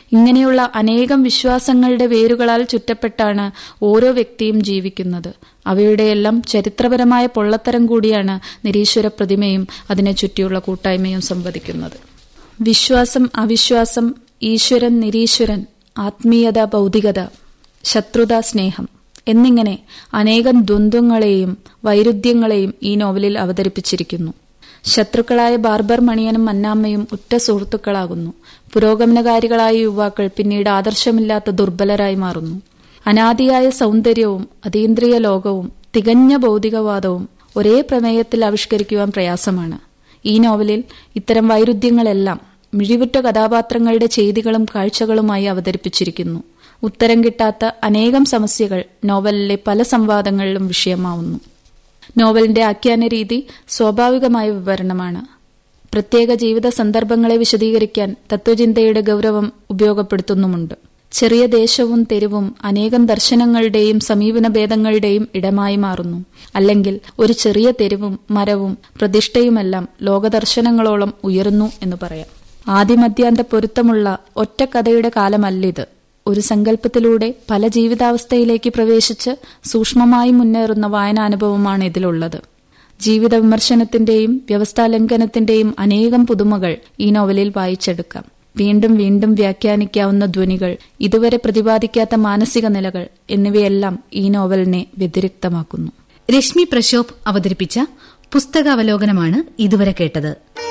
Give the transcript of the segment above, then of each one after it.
ഇങ്ങനെയുള്ള അനേകം വിശ്വാസങ്ങളുടെ വേരുകളാൽ ചുറ്റപ്പെട്ടാണ് ഓരോ വ്യക്തിയും ജീവിക്കുന്നത് അവയുടെയെല്ലാം ചരിത്രപരമായ പൊള്ളത്തരം കൂടിയാണ് നിരീശ്വര പ്രതിമയും അതിനെ ചുറ്റിയുള്ള കൂട്ടായ്മയും സംവദിക്കുന്നത് വിശ്വാസം അവിശ്വാസം ഈശ്വരൻ നിരീശ്വരൻ ആത്മീയത ഭൗതികത ശത്രുത സ്നേഹം എന്നിങ്ങനെ അനേകം ദ്വന്ദ്വങ്ങളെയും വൈരുദ്ധ്യങ്ങളെയും ഈ നോവലിൽ അവതരിപ്പിച്ചിരിക്കുന്നു ശത്രുക്കളായ ബാർബർ മണിയനും മന്നാമ്മയും ഉറ്റ സുഹൃത്തുക്കളാകുന്നു പുരോഗമനകാരികളായ യുവാക്കൾ പിന്നീട് ആദർശമില്ലാത്ത ദുർബലരായി മാറുന്നു അനാദിയായ സൗന്ദര്യവും അതീന്ദ്രിയ ലോകവും തികഞ്ഞ ഭൗതികവാദവും ഒരേ പ്രമേയത്തിൽ ആവിഷ്കരിക്കുവാൻ പ്രയാസമാണ് ഈ നോവലിൽ ഇത്തരം വൈരുദ്ധ്യങ്ങളെല്ലാം മിഴിവുറ്റ കഥാപാത്രങ്ങളുടെ ചെയ്തികളും കാഴ്ചകളുമായി അവതരിപ്പിച്ചിരിക്കുന്നു ഉത്തരം കിട്ടാത്ത അനേകം സമസ്യകൾ നോവലിലെ പല സംവാദങ്ങളിലും വിഷയമാവുന്നു നോവലിന്റെ ആഖ്യാന രീതി സ്വാഭാവികമായ വിവരണമാണ് പ്രത്യേക ജീവിത സന്ദർഭങ്ങളെ വിശദീകരിക്കാൻ തത്വചിന്തയുടെ ഗൗരവം ഉപയോഗപ്പെടുത്തുന്നുമുണ്ട് ചെറിയ ദേശവും തെരുവും അനേകം ദർശനങ്ങളുടെയും സമീപന ഭേദങ്ങളുടെയും ഇടമായി മാറുന്നു അല്ലെങ്കിൽ ഒരു ചെറിയ തെരുവും മരവും പ്രതിഷ്ഠയുമെല്ലാം ലോകദർശനങ്ങളോളം ഉയരുന്നു എന്ന് പറയാം ആദിമധ്യാന്ത പൊരുത്തമുള്ള ഒറ്റ കഥയുടെ കാലമല്ലിത് ഒരു സങ്കല്പത്തിലൂടെ പല ജീവിതാവസ്ഥയിലേക്ക് പ്രവേശിച്ച് സൂക്ഷ്മമായി മുന്നേറുന്ന വായനാനുഭവമാണ് ഇതിലുള്ളത് ജീവിത വിമർശനത്തിന്റെയും വ്യവസ്ഥാലംഘനത്തിന്റെയും അനേകം പുതുമകൾ ഈ നോവലിൽ വായിച്ചെടുക്കാം വീണ്ടും വീണ്ടും വ്യാഖ്യാനിക്കാവുന്ന ധ്വനികൾ ഇതുവരെ പ്രതിപാദിക്കാത്ത മാനസിക നിലകൾ എന്നിവയെല്ലാം ഈ നോവലിനെ വ്യതിരിക്തമാക്കുന്നു രശ്മി പ്രശോഭ് അവതരിപ്പിച്ച പുസ്തകാവലോകനമാണ് ഇതുവരെ കേട്ടത്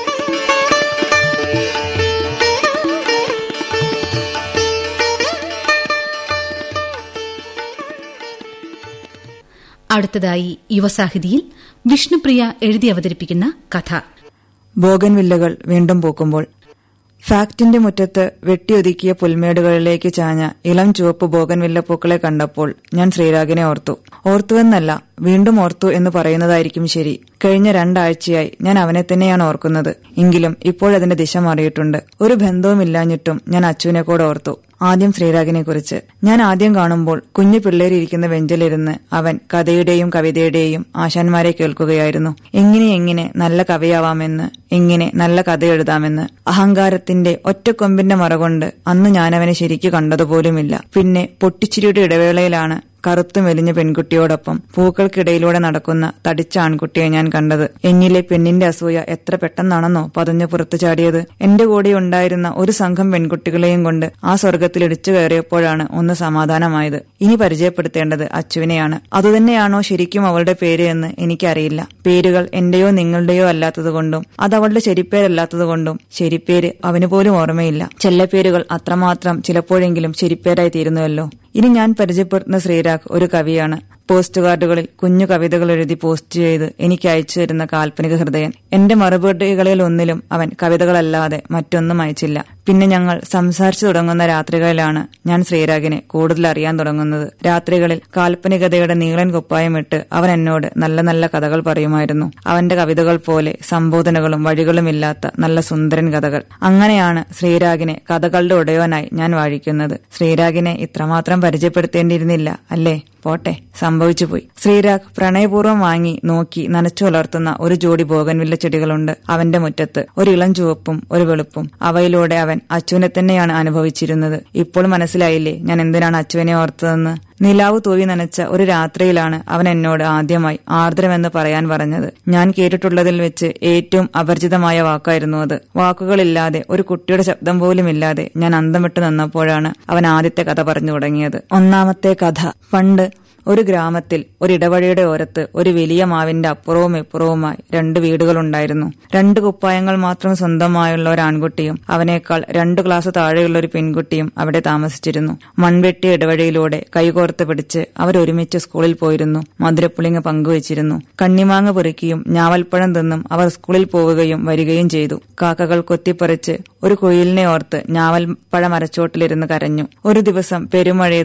അടുത്തതായി യുവസാഹിതിയിൽ വിഷ്ണുപ്രിയ എഴുതി അവതരിപ്പിക്കുന്ന കഥ ബോഗൻവില്ലകൾ വീണ്ടും പൂക്കുമ്പോൾ ഫാക്ടിന്റെ മുറ്റത്ത് വെട്ടിയൊതുക്കിയ പുൽമേടുകളിലേക്ക് ചാഞ്ഞ ഇളം ചുവപ്പ് ബോഗൻവില്ല പൂക്കളെ കണ്ടപ്പോൾ ഞാൻ ശ്രീരാഗിനെ ഓർത്തു ഓർത്തുവെന്നല്ല വീണ്ടും ഓർത്തു എന്ന് പറയുന്നതായിരിക്കും ശരി കഴിഞ്ഞ രണ്ടാഴ്ചയായി ഞാൻ അവനെ തന്നെയാണ് ഓർക്കുന്നത് എങ്കിലും ഇപ്പോഴതിന്റെ ദിശ മാറിയിട്ടുണ്ട് ഒരു ബന്ധവുമില്ലാഞ്ഞിട്ടും ഞാൻ അച്ചുവിനെ കൂടെ ഓർത്തു ആദ്യം ശ്രീരാഗിനെ കുറിച്ച് ഞാൻ ആദ്യം കാണുമ്പോൾ കുഞ്ഞു പിള്ളേരിയിരിക്കുന്ന ബെഞ്ചിലിരുന്ന് അവൻ കഥയുടെയും കവിതയുടെയും ആശാന്മാരെ കേൾക്കുകയായിരുന്നു എങ്ങനെ എങ്ങനെ നല്ല കവിയാവാമെന്ന് എങ്ങനെ നല്ല കഥ എഴുതാമെന്ന് അഹങ്കാരത്തിന്റെ ഒറ്റക്കൊമ്പിന്റെ മറകൊണ്ട് അന്ന് ഞാനവനെ ശരിക്കു കണ്ടതുപോലുമില്ല പിന്നെ പൊട്ടിച്ചിരിയുടെ ഇടവേളയിലാണ് കറുത്തു മെലിഞ്ഞ പെൺകുട്ടിയോടൊപ്പം പൂക്കൾക്കിടയിലൂടെ നടക്കുന്ന തടിച്ച ആൺകുട്ടിയെ ഞാൻ കണ്ടത് എന്നിലെ പെണ്ണിന്റെ അസൂയ എത്ര പെട്ടെന്നാണെന്നോ പതഞ്ഞു പുറത്തു ചാടിയത് എന്റെ കൂടെ ഉണ്ടായിരുന്ന ഒരു സംഘം പെൺകുട്ടികളെയും കൊണ്ട് ആ സ്വർഗത്തിൽ ഇടിച്ചു കയറിയപ്പോഴാണ് ഒന്ന് സമാധാനമായത് ഇനി പരിചയപ്പെടുത്തേണ്ടത് അച്ചുവിനെയാണ് അതുതന്നെയാണോ ശരിക്കും അവളുടെ പേര് എന്ന് എനിക്കറിയില്ല പേരുകൾ എന്റെയോ നിങ്ങളുടെയോ അല്ലാത്തതുകൊണ്ടും അത് അവളുടെ ശരിപ്പേരല്ലാത്തതുകൊണ്ടും ശരിപ്പേര് അവന് പോലും ഓർമ്മയില്ല ചെല്ലപ്പേരുകൾ അത്രമാത്രം ചിലപ്പോഴെങ്കിലും ശരിപ്പേരായി തീരുന്നുവല്ലോ ഇനി ഞാൻ പരിചയപ്പെടുത്തുന്ന ശ്രീരാഗ് ഒരു കവിയാണ് പോസ്റ്റ് കാർഡുകളിൽ കുഞ്ഞു കവിതകൾ എഴുതി പോസ്റ്റ് ചെയ്ത് എനിക്ക് അയച്ചു തരുന്ന കാൽപ്പനിക ഹൃദയൻ എന്റെ മറുപടികളിൽ ഒന്നിലും അവൻ കവിതകളല്ലാതെ മറ്റൊന്നും അയച്ചില്ല പിന്നെ ഞങ്ങൾ സംസാരിച്ചു തുടങ്ങുന്ന രാത്രികളിലാണ് ഞാൻ ശ്രീരാഗിനെ കൂടുതൽ അറിയാൻ തുടങ്ങുന്നത് രാത്രികളിൽ കാൽപ്പനികതയുടെ നീളൻ കുപ്പായമിട്ട് അവൻ എന്നോട് നല്ല നല്ല കഥകൾ പറയുമായിരുന്നു അവന്റെ കവിതകൾ പോലെ സംബോധനകളും വഴികളുമില്ലാത്ത നല്ല സുന്ദരൻ കഥകൾ അങ്ങനെയാണ് ശ്രീരാഗിനെ കഥകളുടെ ഉടയോനായി ഞാൻ വാഴിക്കുന്നത് ശ്രീരാഗിനെ ഇത്രമാത്രം പരിചയപ്പെടുത്തേണ്ടിയിരുന്നില്ല അല്ലേ പോട്ടെ സംഭവിച്ചു പോയി ശ്രീരാഗ് പ്രണയപൂർവ്വം വാങ്ങി നോക്കി നനച്ചു വളർത്തുന്ന ഒരു ജോഡി ബോഗൻവില്ല ചെടികളുണ്ട് അവന്റെ മുറ്റത്ത് ഒരു ഇളം ചുവപ്പും ഒരു വെളുപ്പും അവയിലൂടെ അവൻ അച്ചുവിനെ തന്നെയാണ് അനുഭവിച്ചിരുന്നത് ഇപ്പോൾ മനസ്സിലായില്ലേ ഞാൻ എന്തിനാണ് അച്ചുവിനെ ഓർത്തതെന്ന് നിലാവ് തൂവി നനച്ച ഒരു രാത്രിയിലാണ് അവൻ എന്നോട് ആദ്യമായി ആർദ്രമെന്ന് പറയാൻ പറഞ്ഞത് ഞാൻ കേട്ടിട്ടുള്ളതിൽ വെച്ച് ഏറ്റവും അപരിചിതമായ വാക്കായിരുന്നു അത് വാക്കുകളില്ലാതെ ഒരു കുട്ടിയുടെ ശബ്ദം പോലുമില്ലാതെ ഞാൻ അന്തം വിട്ടു നിന്നപ്പോഴാണ് അവൻ ആദ്യത്തെ കഥ പറഞ്ഞു തുടങ്ങിയത് ഒന്നാമത്തെ കഥ പണ്ട് ഒരു ഗ്രാമത്തിൽ ഒരിടവഴിയുടെ ഓരത്ത് ഒരു വലിയ മാവിന്റെ അപ്പുറവും ഇപ്പുറവുമായി രണ്ട് വീടുകളുണ്ടായിരുന്നു രണ്ട് കുപ്പായങ്ങൾ മാത്രം സ്വന്തമായുള്ള ഒരു ആൺകുട്ടിയും അവനേക്കാൾ രണ്ടു ക്ലാസ് താഴെയുള്ള ഒരു പെൺകുട്ടിയും അവിടെ താമസിച്ചിരുന്നു മൺവെട്ടിയ ഇടവഴിയിലൂടെ കൈകോർത്ത് പിടിച്ച് അവരൊരുമിച്ച് സ്കൂളിൽ പോയിരുന്നു മധുരപ്പുളിങ്ങ പങ്കുവച്ചിരുന്നു കണ്ണിമാങ്ങ പെറുക്കിയും ഞാവൽപ്പഴം തിന്നും അവർ സ്കൂളിൽ പോവുകയും വരികയും ചെയ്തു കാക്കകൾ കൊത്തിപ്പറിച്ച് ഒരു കുയിലിനെ ഓർത്ത് ഞാവൽപ്പഴ മരച്ചോട്ടിലിരുന്ന് കരഞ്ഞു ഒരു ദിവസം പെരുമഴയത്ത്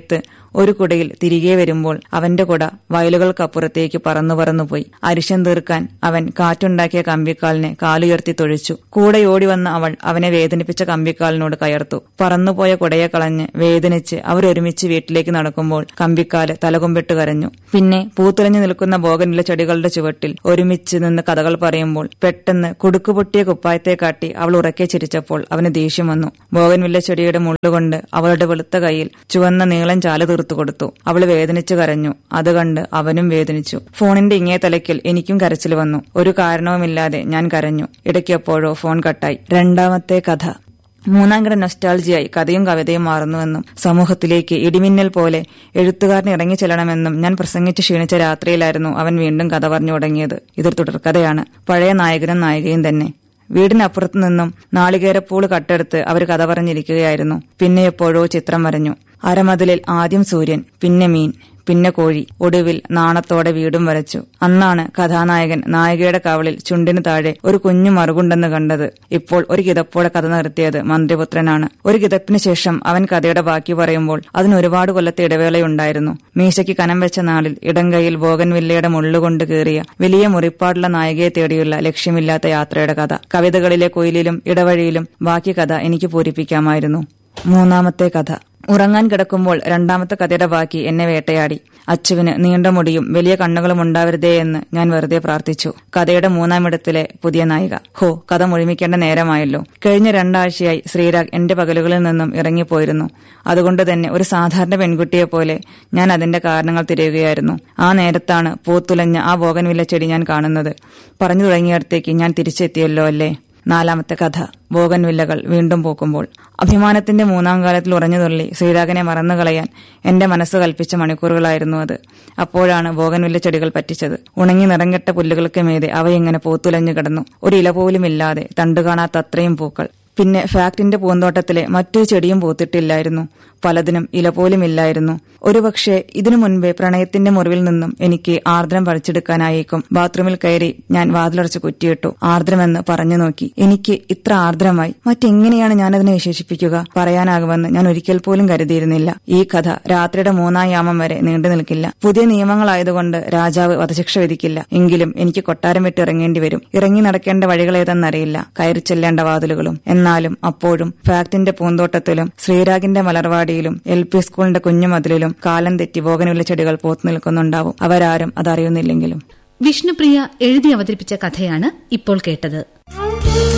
ഒരു കുടയിൽ തിരികെ വരുമ്പോൾ അവന്റെ കുട വയലുകൾക്കപ്പുറത്തേക്ക് പറന്നു പറന്നുപോയി അരിശം തീർക്കാൻ അവൻ കാറ്റുണ്ടാക്കിയ കമ്പിക്കാലിനെ കാലുയർത്തി തൊഴിച്ചു കൂടെ ഓടി വന്ന അവൾ അവനെ വേദനിപ്പിച്ച കമ്പിക്കാലിനോട് കയർത്തു പറന്നുപോയ കുടയെ കളഞ്ഞ് വേദനിച്ച് അവരൊരുമിച്ച് വീട്ടിലേക്ക് നടക്കുമ്പോൾ കമ്പിക്കാല് തലകൊമ്പിട്ട് കരഞ്ഞു പിന്നെ പൂത്തുലഞ്ഞു നിൽക്കുന്ന ബോഗനിലെ ചെടികളുടെ ചുവട്ടിൽ ഒരുമിച്ച് നിന്ന് കഥകൾ പറയുമ്പോൾ പെട്ടെന്ന് കുടുക്കുപൊട്ടിയ കുപ്പായത്തെ കാട്ടി അവൾ ഉറക്കെ ചിരിച്ചപ്പോൾ അവന് ദേഷ്യം വന്നു ബോഗൻവില്ല ചെടിയുടെ മുള്ളുകൊണ്ട് അവളുടെ വെളുത്ത കൈയിൽ ചുവന്ന നീളം ചാല് തീർത്തു കൊടുത്തു അവൾ വേദനിച്ചു കരഞ്ഞു അത് കണ്ട് അവനും വേദനിച്ചു ഫോണിന്റെ ഇങ്ങേ തലയ്ക്കൽ എനിക്കും കരച്ചിൽ വന്നു ഒരു കാരണവുമില്ലാതെ ഞാൻ കരഞ്ഞു ഇടയ്ക്കെപ്പോഴോ ഫോൺ കട്ടായി രണ്ടാമത്തെ കഥ മൂന്നാം കിട നൊസ്റ്റാൾജിയായി കഥയും കവിതയും മാറുന്നുവെന്നും സമൂഹത്തിലേക്ക് ഇടിമിന്നൽ പോലെ എഴുത്തുകാരന് ഇറങ്ങി ചെല്ലണമെന്നും ഞാൻ പ്രസംഗിച്ച് ക്ഷീണിച്ച രാത്രിയിലായിരുന്നു അവൻ വീണ്ടും കഥ പറഞ്ഞു തുടങ്ങിയത് ഇതൊരു തുടർക്കഥയാണ് പഴയ നായകനും നായികയും തന്നെ വീടിനപ്പുറത്തു നിന്നും നാളികേരപ്പൂള് കട്ടെടുത്ത് അവർ കഥ പറഞ്ഞിരിക്കുകയായിരുന്നു പിന്നെ എപ്പോഴോ ചിത്രം വരഞ്ഞു അരമതിലിൽ ആദ്യം സൂര്യൻ പിന്നെ മീൻ പിന്നെ കോഴി ഒടുവിൽ നാണത്തോടെ വീടും വരച്ചു അന്നാണ് കഥാനായകൻ നായികയുടെ കവളിൽ ചുണ്ടിനു താഴെ ഒരു കുഞ്ഞു മറുകുണ്ടെന്ന് കണ്ടത് ഇപ്പോൾ ഒരു കിതപ്പോടെ കഥ നിർത്തിയത് മന്ത്രിപുത്രനാണ് ഒരു കിതപ്പിന് ശേഷം അവൻ കഥയുടെ ബാക്കി പറയുമ്പോൾ അതിന് ഒരുപാട് കൊല്ലത്തെ ഇടവേളയുണ്ടായിരുന്നു മീശയ്ക്ക് കനം വെച്ച നാളിൽ ഇടങ്കയിൽ ബോഗൻവില്ലയുടെ മുള്ളുകൊണ്ട് കീറിയ വലിയ മുറിപ്പാടുള്ള നായികയെ തേടിയുള്ള ലക്ഷ്യമില്ലാത്ത യാത്രയുടെ കഥ കവിതകളിലെ കൊയിലിലും ഇടവഴിയിലും ബാക്കി കഥ എനിക്ക് പൂരിപ്പിക്കാമായിരുന്നു മൂന്നാമത്തെ കഥ ഉറങ്ങാൻ കിടക്കുമ്പോൾ രണ്ടാമത്തെ കഥയുടെ ബാക്കി എന്നെ വേട്ടയാടി അച്ചുവിന് നീണ്ട മുടിയും വലിയ കണ്ണുകളും ഉണ്ടാവരുതേ എന്ന് ഞാൻ വെറുതെ പ്രാർത്ഥിച്ചു കഥയുടെ മൂന്നാമിടത്തിലെ പുതിയ നായിക ഹോ കഥ മുഴുമിക്കേണ്ട നേരമായല്ലോ കഴിഞ്ഞ രണ്ടാഴ്ചയായി ശ്രീരാഗ് എന്റെ പകലുകളിൽ നിന്നും ഇറങ്ങിപ്പോയിരുന്നു അതുകൊണ്ട് തന്നെ ഒരു സാധാരണ പെൺകുട്ടിയെ പോലെ ഞാൻ അതിന്റെ കാരണങ്ങൾ തിരയുകയായിരുന്നു ആ നേരത്താണ് പൂത്തുലഞ്ഞ ആ ബോഗൻവില്ല ചെടി ഞാൻ കാണുന്നത് പറഞ്ഞു തുടങ്ങിയിടത്തേക്ക് ഞാൻ തിരിച്ചെത്തിയല്ലോ അല്ലേ നാലാമത്തെ കഥ ബോഗൻവില്ലകൾ വീണ്ടും പൂക്കുമ്പോൾ അഭിമാനത്തിന്റെ മൂന്നാം കാലത്തിൽ ഉറഞ്ഞുതുള്ളി ശ്രീരാഗനെ മറന്നു കളയാൻ എന്റെ മനസ്സ് കൽപ്പിച്ച മണിക്കൂറുകളായിരുന്നു അത് അപ്പോഴാണ് ബോഗൻവില്ല ചെടികൾ പറ്റിച്ചത് ഉണങ്ങി നിറംകെട്ട പുല്ലുകൾക്ക് മീതെ അവയെങ്ങനെ പൂത്തുലഞ്ഞു കിടന്നു ഒരു ഇല പോലും ഇല്ലാതെ തണ്ടു കാണാത്ത അത്രയും പൂക്കൾ പിന്നെ ഫാക്ടിന്റെ പൂന്തോട്ടത്തിലെ മറ്റൊരു ചെടിയും പൂത്തിട്ടില്ലായിരുന്നു പലതിനും ഇല പോലും ഇല്ലായിരുന്നു ഒരുപക്ഷെ ഇതിനു മുൻപേ പ്രണയത്തിന്റെ മുറിവിൽ നിന്നും എനിക്ക് ആർദ്രം പറിച്ചെടുക്കാനായേക്കും ബാത്റൂമിൽ കയറി ഞാൻ വാതിലടച്ച് കുറ്റിയിട്ടു ആർദ്രമെന്ന് പറഞ്ഞു നോക്കി എനിക്ക് ഇത്ര ആർദ്രമായി മറ്റെങ്ങനെയാണ് ഞാനതിനെ വിശേഷിപ്പിക്കുക പറയാനാകുമെന്ന് ഞാൻ ഒരിക്കൽ പോലും കരുതിയിരുന്നില്ല ഈ കഥ രാത്രിയുടെ മൂന്നാം യാമം വരെ നീണ്ടു നിൽക്കില്ല പുതിയ നിയമങ്ങളായതുകൊണ്ട് രാജാവ് വധശിക്ഷ വിധിക്കില്ല എങ്കിലും എനിക്ക് കൊട്ടാരം വിട്ട് ഇറങ്ങേണ്ടി വരും ഇറങ്ങി നടക്കേണ്ട വഴികളേതെന്നറിയില്ല കയറി ചെല്ലേണ്ട വാതിലുകളും എന്നാലും അപ്പോഴും ഫാക്ടിന്റെ പൂന്തോട്ടത്തിലും ശ്രീരാഗിന്റെ മലർവാടിയിലും എൽ പി സ്കൂളിന്റെ കുഞ്ഞുമതിലിലും കാലം തെറ്റി ബോഗനുള്ള ചെടികൾ പോത്തു നിൽക്കുന്നുണ്ടാവും അവരാരും അതറിയുന്നില്ലെങ്കിലും വിഷ്ണുപ്രിയ എഴുതി അവതരിപ്പിച്ച കഥയാണ് ഇപ്പോൾ കേട്ടത്